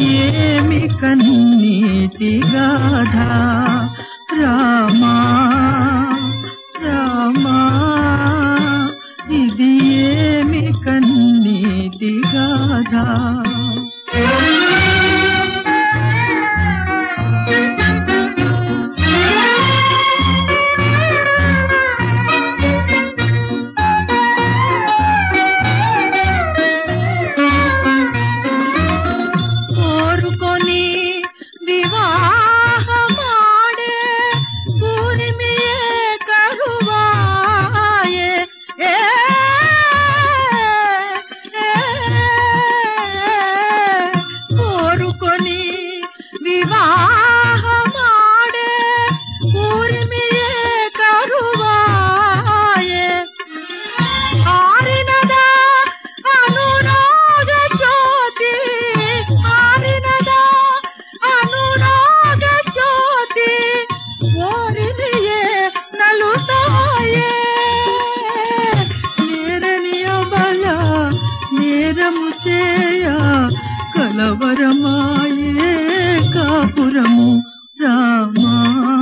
ఏమి కన్నీటి గాథ రామా రామా ఇది ఏమి కన్నీటి గాథ కోరుకొని వివాహమాడే కూరిమియే కరువాయే ఏ, ఏ, కోరుకొని వివాహమాడే కూరిమియే కరువాయే ఆరినదా అనురాగ జ్యోతి ఆరినదా అనురాగ జ్యోతి ఓరినియే నలుతాయే నేరనియ బల నేరము చేయ కలవరమాయే కాపురము రామా